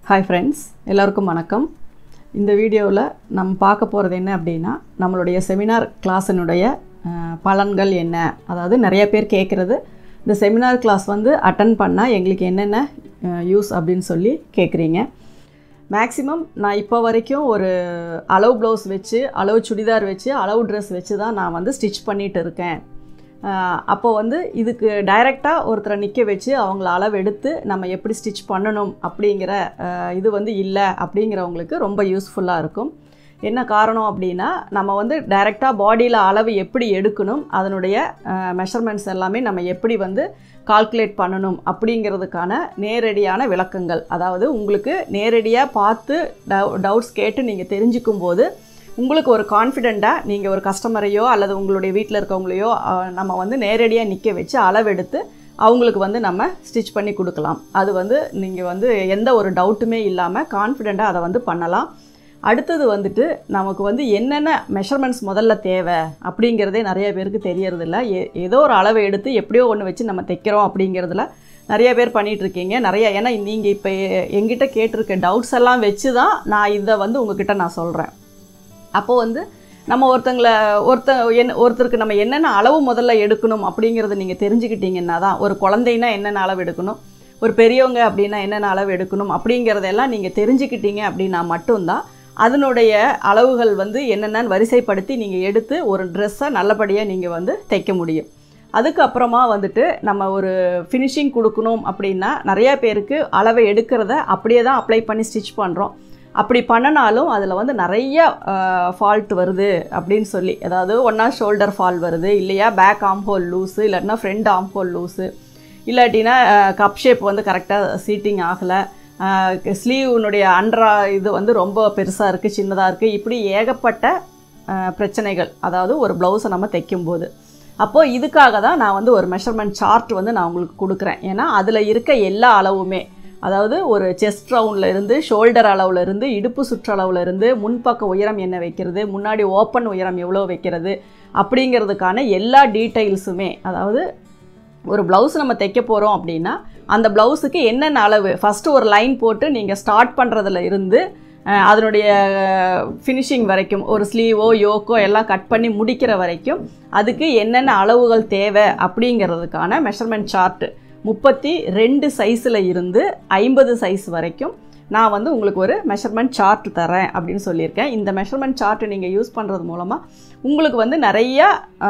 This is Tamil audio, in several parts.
ஹாய் ஃப்ரெண்ட்ஸ் எல்லோருக்கும் வணக்கம் இந்த வீடியோவில் நம்ம பார்க்க போகிறது என்ன அப்படின்னா நம்மளுடைய செமினார் கிளாஸினுடைய அஹ், பலன்கள் என்ன அதாவது நிறைய பேர் கேட்குறது இந்த செமினார் கிளாஸ் வந்து அட்டன் பண்ணால் எங்களுக்கு என்னென்ன யூஸ் அப்படின்னு சொல்லி கேட்குறீங்க மேக்ஸிமம் நான் இப்போ வரைக்கும் ஒரு அளவு ப்ளவுஸ் வச்சு அளவு சுடிதார் வச்சு அளவு ட்ரெஸ் வச்சு தான் நான் வந்து ஸ்டிச் பண்ணிகிட்டு இருக்கேன் ஆஹ் அப்போ வந்து இதுக்கு டைரெக்டாக ஒருத்தரை நிற்க வச்சு அவங்கள அளவு எடுத்து நம்ம எப்படி ஸ்டிச் பண்ணணும் அப்படிங்கிற ஆஹ் இது வந்து இல்லை அப்படிங்கிறவங்களுக்கு ரொம்ப யூஸ்ஃபுல்லாக இருக்கும் என்ன காரணம் அப்படின்னா நம்ம வந்து டைரெக்டாக பாடியில் அளவு எப்படி எடுக்கணும் அதனுடைய மெஷர்மெண்ட்ஸ் எல்லாமே நம்ம எப்படி வந்து கால்குலேட் பண்ணணும் அப்படிங்கிறதுக்கான நேரடியான விளக்கங்கள் அதாவது உங்களுக்கு நேரடியாக பார்த்து டவு டவுட்ஸ் கேட்டு நீங்கள் தெரிஞ்சுக்கும் போது உங்களுக்கு ஒரு கான்ஃபிடெண்ட்டாக நீங்கள் ஒரு கஸ்டமரையோ அல்லது உங்களுடைய வீட்டில் இருக்கவங்களையோ அஹ், நம்ம வந்து நேரடியாக நிற்க வச்சு அளவெடுத்து அவங்களுக்கு வந்து நம்ம ஸ்டிச் பண்ணி கொடுக்கலாம் அது வந்து நீங்கள் வந்து எந்த ஒரு டவுட்டுமே இல்லாமல் கான்ஃபிடெண்ட்டாக அதை வந்து பண்ணலாம் அடுத்தது வந்துட்டு நமக்கு வந்து என்னென்ன மெஷர்மெண்ட்ஸ் முதல்ல தேவை அப்படிங்கிறதே நிறைய பேருக்கு தெரியறதில்ல ஏ ஏதோ ஒரு அளவை எடுத்து எப்படியோ ஒன்று வச்சு நம்ம தைக்கிறோம் அப்படிங்கிறதுல நிறைய பேர் பண்ணிட்டு இருக்கீங்க நிறைய ஏன்னா நீங்கள் இப்போ எங்கிட்ட கேட்டிருக்க டவுட்ஸ் எல்லாம் வச்சு தான் நான் இதை வந்து உங்ககிட்ட நான் சொல்கிறேன் அப்போது வந்து நம்ம ஒருத்தங்களை ஒருத்த என் ஒருத்தருக்கு நம்ம என்னென்ன அளவு முதல்ல எடுக்கணும் அப்படிங்கிறத நீங்கள் தெரிஞ்சுக்கிட்டீங்கன்னா தான் ஒரு குழந்தைன்னா என்னென்ன அளவு எடுக்கணும் ஒரு பெரியவங்க அப்படின்னா என்னென்ன அளவு எடுக்கணும் அப்படிங்கிறதெல்லாம் நீங்கள் தெரிஞ்சுக்கிட்டீங்க அப்படின்னா மட்டும்தான் அதனுடைய அளவுகள் வந்து என்னென்னு வரிசைப்படுத்தி நீங்கள் எடுத்து ஒரு ட்ரெஸ்ஸை நல்லபடியாக நீங்கள் வந்து தைக்க முடியும் அதுக்கப்புறமா வந்துட்டு நம்ம ஒரு ஃபினிஷிங் கொடுக்கணும் அப்படின்னா நிறைய பேருக்கு அளவை எடுக்கிறத அப்படியே தான் அப்ளை பண்ணி ஸ்டிச் பண்ணுறோம் அப்படி பண்ணினாலும் அதில் வந்து நிறைய ஃபால்ட் வருது அப்படின்னு சொல்லி அதாவது ஒன்றா ஷோல்டர் ஃபால் வருது இல்லையா பேக் ஆம் ஹோல் லூஸு இல்லாட்டினா ஃப்ரண்ட் ஆம் ஹோல் லூஸு இல்லாட்டினா கப் ஷேப் வந்து கரெக்டாக சீட்டிங் ஆகலை ஸ்லீவ்னுடைய அண்ட்ரா இது வந்து ரொம்ப பெருசாக இருக்குது சின்னதாக இருக்குது இப்படி ஏகப்பட்ட அஹ், பிரச்சனைகள் அதாவது ஒரு ப்ளவுஸை நம்ம தைக்கும்போது அப்போது இதுக்காக தான் நான் வந்து ஒரு மெஷர்மெண்ட் சார்ட் வந்து நான் உங்களுக்கு கொடுக்குறேன் ஏன்னா அதில் இருக்க எல்லா அளவுமே அதாவது ஒரு செஸ்ட் ரவுண்டில் இருந்து ஷோல்டர் அளவுல இருந்து இடுப்பு சுற்றளவுல இருந்து முன்பக்க உயரம் என்ன வைக்கிறது முன்னாடி ஓப்பன் உயரம் எவ்வளோ வைக்கிறது அப்படிங்கிறதுக்கான எல்லா டீட்டெயில்ஸுமே அதாவது ஒரு ப்ளவுஸ் நம்ம தைக்க போகிறோம் அப்படின்னா அந்த ப்ளவுஸுக்கு என்னென்ன அளவு ஃபஸ்ட்டு ஒரு லைன் போட்டு நீங்கள் ஸ்டார்ட் பண்ணுறதுல இருந்து அஹ், அதனுடைய ஃபினிஷிங் வரைக்கும் ஒரு ஸ்லீவோ யோக்கோ எல்லாம் கட் பண்ணி முடிக்கிற வரைக்கும் அதுக்கு என்னென்ன அளவுகள் தேவை அப்படிங்கிறதுக்கான மெஷர்மெண்ட் சார்ட்டு முப்பத்தி ரெண்டு சைஸில் இருந்து ஐம்பது சைஸ் வரைக்கும் நான் வந்து உங்களுக்கு ஒரு மெஷர்மெண்ட் சார்ட் தரேன் அப்படின்னு சொல்லியிருக்கேன் இந்த மெஷர்மெண்ட் சார்ட்டு நீங்கள் யூஸ் பண்ணுறது மூலமாக உங்களுக்கு வந்து நிறைய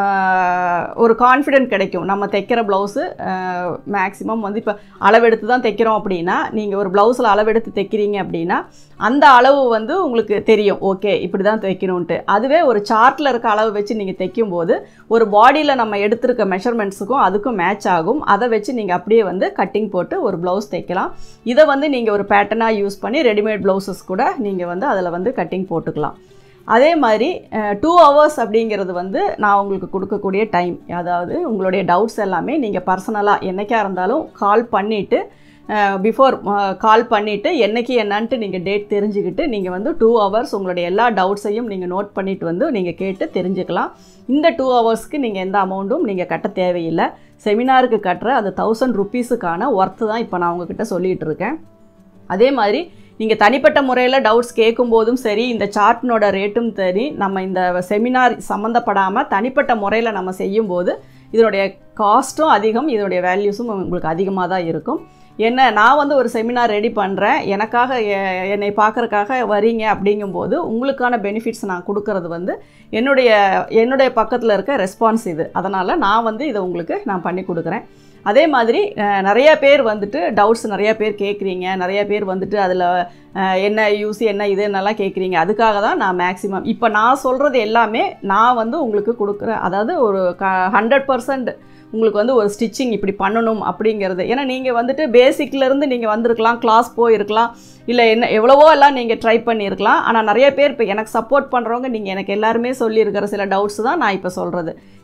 ஆஹ், ஒரு கான்ஃபிடென்ட் கிடைக்கும் நம்ம தைக்கிற ப்ளவுஸு மேக்ஸிமம் வந்து இப்போ அளவெடுத்து தான் தைக்கிறோம் அப்படின்னா நீங்கள் ஒரு ப்ளவுஸில் அளவெடுத்து தைக்கிறீங்க அப்படின்னா அந்த அளவு வந்து உங்களுக்கு தெரியும் ஓகே இப்படி தான் தைக்கணுன்ட்டு அதுவே ஒரு சார்ட்டில் இருக்க அளவு வச்சு நீங்கள் தைக்கும்போது ஒரு பாடியில் நம்ம எடுத்திருக்க மெஷர்மெண்ட்ஸுக்கும் அதுக்கும் மேட்ச் ஆகும் அதை வச்சு நீங்கள் அப்படியே வந்து கட்டிங் போட்டு ஒரு ப்ளவுஸ் தைக்கலாம் இதை வந்து நீங்கள் ஒரு பேட்டர்னாக யூஸ் பண்ணி ரெடிமேட் ப்ளவுசஸ் கூட நீங்கள் வந்து அதில் வந்து கட்டிங் போட்டுக்கலாம் அதே மாதிரி டூ ஹவர்ஸ் அப்படிங்கிறது வந்து நான் உங்களுக்கு கொடுக்கக்கூடிய டைம் அதாவது உங்களுடைய டவுட்ஸ் எல்லாமே நீங்கள் பர்சனலாக என்னைக்கா இருந்தாலும் கால் பண்ணிவிட்டு பிஃபோர் கால் பண்ணிவிட்டு என்னைக்கு என்னன்ட்டு நீங்கள் டேட் தெரிஞ்சுக்கிட்டு நீங்கள் வந்து டூ ஹவர்ஸ் உங்களுடைய எல்லா டவுட்ஸையும் நீங்கள் நோட் பண்ணிட்டு வந்து நீங்கள் கேட்டு தெரிஞ்சுக்கலாம் இந்த டூ ஹவர்ஸ்க்கு நீங்கள் எந்த அமௌண்ட்டும் நீங்கள் கட்ட தேவையில்லை செமினாருக்கு கட்டுற அந்த தௌசண்ட் ருப்பீஸுக்கான ஒர்த்து தான் இப்போ நான் உங்ககிட்ட சொல்லிகிட்டு இருக்கேன் அதே மாதிரி நீங்கள் தனிப்பட்ட முறையில் டவுட்ஸ் கேட்கும்போதும் சரி இந்த சார்ட்டினோட ரேட்டும் சரி நம்ம இந்த செமினார் சம்மந்தப்படாமல் தனிப்பட்ட முறையில் நம்ம செய்யும்போது இதனுடைய காஸ்ட்டும் அதிகம் இதனுடைய வேல்யூஸும் உங்களுக்கு அதிகமாக தான் இருக்கும் என்ன நான் வந்து ஒரு செமினார் ரெடி பண்ணுறேன் எனக்காக எ- என்னை பார்க்குறக்காக வரீங்க அப்படிங்கும்போது உங்களுக்கான பெனிஃபிட்ஸ் நான் கொடுக்கறது வந்து என்னுடைய என்னுடைய பக்கத்தில் இருக்க ரெஸ்பான்ஸ் இது அதனால் நான் வந்து இதை உங்களுக்கு நான் பண்ணி கொடுக்குறேன் அதே மாதிரி அஹ், நிறைய பேர் வந்துட்டு டவுட்ஸ் நிறைய பேர் கேட்குறீங்க நிறைய பேர் வந்துட்டு அதில் என்ன யூஸ் என்ன இதுன்னெல்லாம் கேட்குறீங்க அதுக்காக தான் நான் மேக்ஸிமம் இப்போ நான் சொல்கிறது எல்லாமே நான் வந்து உங்களுக்கு கொடுக்குற அதாவது ஒரு க ஹண்ட்ரட் பர்சன்ட் உங்களுக்கு வந்து ஒரு ஸ்டிச்சிங் இப்படி பண்ணணும் அப்படிங்கிறது ஏன்னா நீங்கள் வந்துட்டு பேசிக்லேருந்து நீங்கள் வந்திருக்கலாம் கிளாஸ் போயிருக்கலாம் இல்லை என்ன எவ்வளவோ எல்லாம் நீங்கள் ட்ரை பண்ணியிருக்கலாம் ஆனால் நிறைய பேர் இப்போ எனக்கு சப்போர்ட் பண்ணுறவங்க நீங்கள் எனக்கு எல்லாருமே சொல்லியிருக்கிற சில டவுட்ஸ் தான் நான் இப்போ சொல்கிறது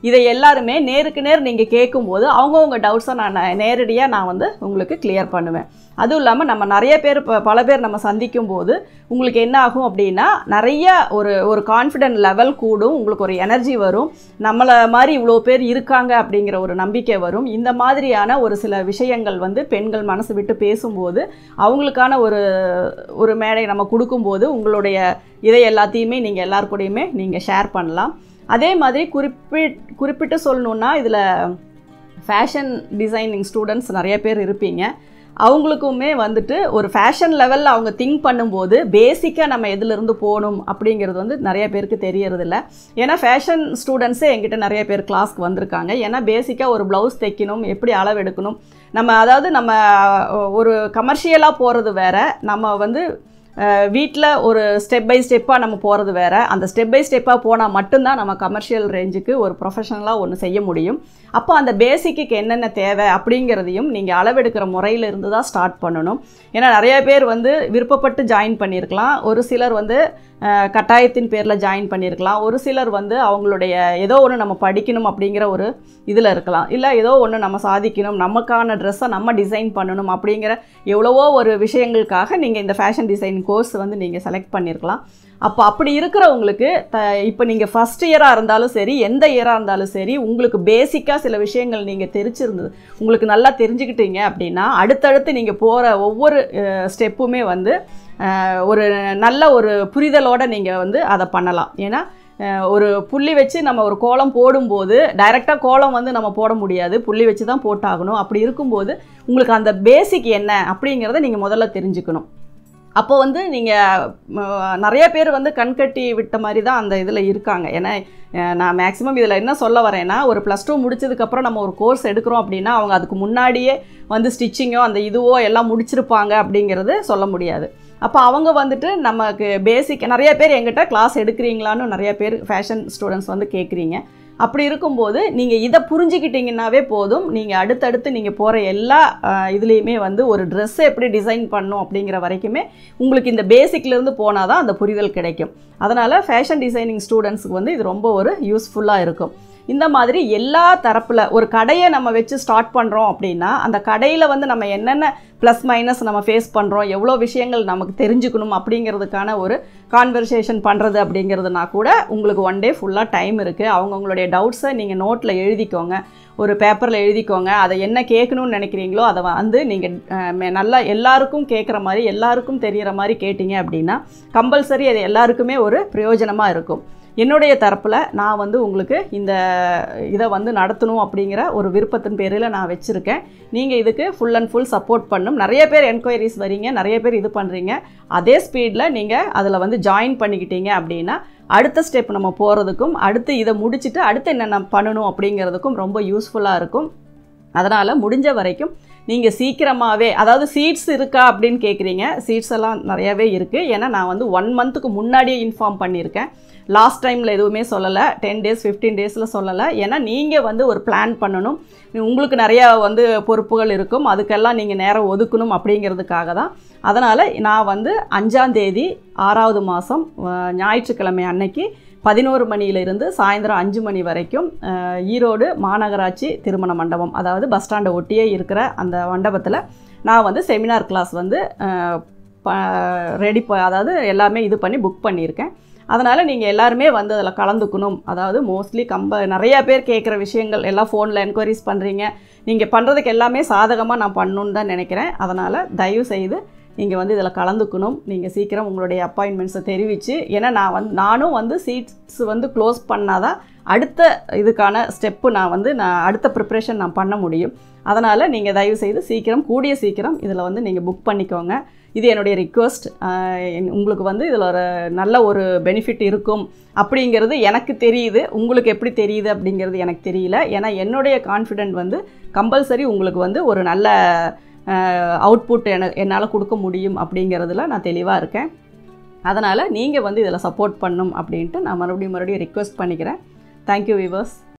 இதை எல்லாருமே நேருக்கு நேர் நீங்கள் கேட்கும்போது அவங்கவுங்க டவுட்ஸை நான் நேரடியாக நான் வந்து உங்களுக்கு கிளியர் பண்ணுவேன் அதுவும் இல்லாமல் நம்ம நிறைய பேர் ப- பல பேர் நம்ம சந்திக்கும் போது உங்களுக்கு என்ன ஆகும் அப்படின்னா நிறைய ஒரு ஒரு கான்ஃபிடென்ட் லெவல் கூடும் உங்களுக்கு ஒரு எனர்ஜி வரும் நம்மளை மாதிரி இவ்வளோ பேர் இருக்காங்க அப்படிங்கிற ஒரு நம்பிக்கை வரும் இந்த மாதிரியான ஒரு சில விஷயங்கள் வந்து பெண்கள் மனசு விட்டு பேசும்போது அவங்களுக்கான ஒரு ஒரு மேடை நம்ம கொடுக்கும்போது உங்களுடைய இதை எல்லாத்தையுமே நீங்கள் எல்லார் கூடயுமே நீங்கள் ஷேர் பண்ணலாம் அதே மாதிரி குறிப்பிட் குறிப்பிட்டு சொல்லணுன்னா இதில் ஃபேஷன் டிசைனிங் ஸ்டூடெண்ட்ஸ் நிறைய பேர் இருப்பீங்க அவங்களுக்குமே வந்துட்டு ஒரு ஃபேஷன் லெவலில் அவங்க திங்க் பண்ணும்போது பேசிக்காக நம்ம எதிலிருந்து போகணும் அப்படிங்கிறது வந்து நிறைய பேருக்கு தெரியறதில்ல ஏன்னா ஃபேஷன் ஸ்டூடெண்ட்ஸே எங்கிட்ட நிறைய பேர் கிளாஸ்க்கு வந்திருக்காங்க ஏன்னா பேசிக்காக ஒரு ப்ளவுஸ் தைக்கணும் எப்படி அளவு எடுக்கணும் நம்ம அதாவது நம்ம அஹ், ஒரு கமர்ஷியலாக போகிறது வேற நம்ம வந்து வீட்டில் ஒரு ஸ்டெப் பை ஸ்டெப்பாக நம்ம போகிறது வேற அந்த ஸ்டெப் பை ஸ்டெப்பாக போனால் மட்டும்தான் நம்ம கமர்ஷியல் ரேஞ்சுக்கு ஒரு ப்ரொஃபஷனலாக ஒன்று செய்ய முடியும் அப்போ அந்த பேசிக்கு என்னென்ன தேவை அப்படிங்கிறதையும் நீங்கள் அளவெடுக்கிற முறையில இருந்து தான் ஸ்டார்ட் பண்ணணும் ஏன்னா நிறைய பேர் வந்து விருப்பப்பட்டு ஜாயின் பண்ணியிருக்கலாம் ஒரு சிலர் வந்து அஹ், கட்டாயத்தின் பேரில் ஜாயின் பண்ணியிருக்கலாம் ஒரு சிலர் வந்து அவங்களுடைய ஏதோ ஒன்று நம்ம படிக்கணும் அப்படிங்கிற ஒரு இதில் இருக்கலாம் இல்லை ஏதோ ஒன்று நம்ம சாதிக்கணும் நமக்கான ட்ரெஸ்ஸை நம்ம டிசைன் பண்ணணும் அப்படிங்கிற எவ்வளவோ ஒரு விஷயங்களுக்காக நீங்கள் இந்த ஃபேஷன் டிசைன் கோர்ஸ் வந்து நீங்கள் செலக்ட் பண்ணியிருக்கலாம் அப்போ அப்படி இருக்கிறவங்களுக்கு த இப்போ நீங்கள் ஃபஸ்ட் இயராக இருந்தாலும் சரி எந்த இயராக இருந்தாலும் சரி உங்களுக்கு பேசிக்காக சில விஷயங்கள் நீங்கள் தெரிச்சிருந்தது உங்களுக்கு நல்லா தெரிஞ்சுக்கிட்டீங்க அப்படின்னா அடுத்தடுத்து நீங்கள் போகிற ஒவ்வொரு ஸ்டெப்புமே வந்து அஹ், ஒரு நல்ல ஒரு புரிதலோடு நீங்கள் வந்து அதை பண்ணலாம் ஏன்னா அஹ், ஒரு புள்ளி வச்சு நம்ம ஒரு கோலம் போடும்போது டைரெக்டாக கோலம் வந்து நம்ம போட முடியாது புள்ளி வச்சு தான் போட்டாகணும் அப்படி இருக்கும்போது உங்களுக்கு அந்த பேசிக் என்ன அப்படிங்கிறத நீங்கள் முதல்ல தெரிஞ்சுக்கணும் அப்போ வந்து நீங்கள் நிறைய பேர் வந்து கண்கட்டி விட்ட மாதிரி தான் அந்த இதில் இருக்காங்க ஏன்னா அஹ், நான் மேக்ஸிமம் இதில் என்ன சொல்ல வரேன்னா ஒரு ப்ளஸ் டூ முடிச்சதுக்கப்புறம் நம்ம ஒரு கோர்ஸ் எடுக்கிறோம் அப்படின்னா அவங்க அதுக்கு முன்னாடியே வந்து ஸ்டிச்சிங்கோ அந்த இதுவோ எல்லாம் முடிச்சிருப்பாங்க அப்படிங்கிறது சொல்ல முடியாது அப்போ அவங்க வந்துட்டு நமக்கு பேசிக் நிறைய பேர் எங்கிட்ட கிளாஸ் எடுக்கிறீங்களான்னு நிறைய பேர் ஃபேஷன் ஸ்டூடெண்ட்ஸ் வந்து கேட்குறீங்க அப்படி இருக்கும்போது நீங்கள் இதை புரிஞ்சுக்கிட்டீங்கன்னாவே போதும் நீங்கள் அடுத்தடுத்து நீங்கள் போகிற எல்லா அஹ், இதுலேயுமே வந்து ஒரு ட்ரெஸ்ஸை எப்படி டிசைன் பண்ணும் அப்படிங்கிற வரைக்குமே உங்களுக்கு இந்த பேசிக்லேருந்து போனால் தான் அந்த புரிதல் கிடைக்கும் அதனால் ஃபேஷன் டிசைனிங் ஸ்டூடெண்ட்ஸுக்கு வந்து இது ரொம்ப ஒரு யூஸ்ஃபுல்லாக இருக்கும் இந்த மாதிரி எல்லா தரப்பில் ஒரு கடையை நம்ம வச்சு ஸ்டார்ட் பண்ணுறோம் அப்படின்னா அந்த கடையில் வந்து நம்ம என்னென்ன ப்ளஸ் மைனஸ் நம்ம ஃபேஸ் பண்ணுறோம் எவ்வளோ விஷயங்கள் நமக்கு தெரிஞ்சுக்கணும் அப்படிங்கிறதுக்கான ஒரு கான்வர்சேஷன் பண்ணுறது அப்படிங்கிறதுனா கூட உங்களுக்கு ஒன் டே ஃபுல்லாக டைம் இருக்குது அவங்கவுங்களுடைய டவுட்ஸை நீங்கள் நோட்டில் எழுதிக்கோங்க ஒரு பேப்பரில் எழுதிக்கோங்க அதை என்ன கேட்கணும்னு நினைக்கிறீங்களோ அதை வந்து நீங்கள் நல்லா எல்லாருக்கும் கேட்குற மாதிரி எல்லாருக்கும் தெரிகிற மாதிரி கேட்டிங்க அப்படின்னா கம்பல்சரி அது எல்லாருக்குமே ஒரு பிரயோஜனமாக இருக்கும் என்னுடைய தரப்பில் நான் வந்து உங்களுக்கு இந்த இதை வந்து நடத்தணும் அப்படிங்கிற ஒரு விருப்பத்தின் பேரில் நான் வச்சுருக்கேன் நீங்கள் இதுக்கு ஃபுல் அண்ட் ஃபுல் சப்போர்ட் பண்ணும் நிறைய பேர் என்கொயரிஸ் வரீங்க நிறைய பேர் இது பண்ணுறீங்க அதே ஸ்பீடில் நீங்கள் அதில் வந்து ஜாயின் பண்ணிக்கிட்டீங்க அப்படின்னா அடுத்த ஸ்டெப் நம்ம போகிறதுக்கும் அடுத்து இதை முடிச்சுட்டு அடுத்து என்னென்ன பண்ணணும் அப்படிங்கிறதுக்கும் ரொம்ப யூஸ்ஃபுல்லாக இருக்கும் அதனால் முடிஞ்ச வரைக்கும் நீங்கள் சீக்கிரமாகவே அதாவது சீட்ஸ் இருக்கா அப்படின்னு கேட்குறீங்க சீட்ஸ் எல்லாம் நிறையவே இருக்குது ஏன்னா நான் வந்து ஒன் மந்த்துக்கு முன்னாடியே இன்ஃபார்ம் பண்ணியிருக்கேன் லாஸ்ட் டைமில் எதுவுமே சொல்லலை டென் டேஸ் ஃபிஃப்டீன் டேஸில் சொல்லலை ஏன்னா நீங்கள் வந்து ஒரு பிளான் பண்ணணும் உங்களுக்கு நிறையா வந்து பொறுப்புகள் இருக்கும் அதுக்கெல்லாம் நீங்கள் நேரம் ஒதுக்கணும் அப்படிங்கிறதுக்காக தான் அதனால் நான் வந்து அஞ்சாந்தேதி ஆறாவது மாதம் ஞாயிற்றுக்கிழமை அன்னைக்கு பதினோரு மணியிலிருந்து சாயந்தரம் அஞ்சு மணி வரைக்கும் அஹ், ஈரோடு மாநகராட்சி திருமண மண்டபம் அதாவது பஸ் ஸ்டாண்டை ஒட்டியே இருக்கிற அந்த மண்டபத்தில் நான் வந்து செமினார் கிளாஸ் வந்து ரெடி ப அதாவது எல்லாமே இது பண்ணி புக் பண்ணியிருக்கேன் அதனால் நீங்கள் எல்லாருமே வந்து அதில் கலந்துக்கணும் அதாவது மோஸ்ட்லி கம்ப நிறையா பேர் கேட்குற விஷயங்கள் எல்லாம் ஃபோனில் என்கொயரிஸ் பண்ணுறீங்க நீங்கள் பண்ணுறதுக்கு எல்லாமே சாதகமாக நான் பண்ணணுன்னு தான் நினைக்கிறேன் அதனால் தயவு செய்து நீங்கள் வந்து இதில் கலந்துக்கணும் நீங்கள் சீக்கிரம் உங்களுடைய அப்பாயின்மெண்ட்ஸை தெரிவித்து ஏன்னா நான் வந்து நானும் வந்து சீட்ஸ் வந்து க்ளோஸ் பண்ணாதான் அடுத்த இதுக்கான ஸ்டெப்பு நான் வந்து நான் அடுத்த ப்ரிப்ரேஷன் நான் பண்ண முடியும் அதனால் நீங்கள் தயவு செய்து சீக்கிரம் கூடிய சீக்கிரம் இதில் வந்து நீங்கள் புக் பண்ணிக்கோங்க இது என்னுடைய ரிக்வஸ்ட் உங்களுக்கு வந்து இதில் ஒரு நல்ல ஒரு பெனிஃபிட் இருக்கும் அப்படிங்கிறது எனக்கு தெரியுது உங்களுக்கு எப்படி தெரியுது அப்படிங்கிறது எனக்கு தெரியல ஏன்னா என்னுடைய கான்ஃபிடென்ட் வந்து கம்பல்சரி உங்களுக்கு வந்து ஒரு நல்ல அவுட்புட் என என்னால் கொடுக்க முடியும் அப்படிங்கிறதுல நான் தெளிவாக இருக்கேன் அதனால் நீங்கள் வந்து இதில் சப்போர்ட் பண்ணும் அப்படின்ட்டு நான் மறுபடியும் மறுபடியும் ரிக்வெஸ்ட் பண்ணிக்கிறேன் தேங்க்யூ விவர்ஸ்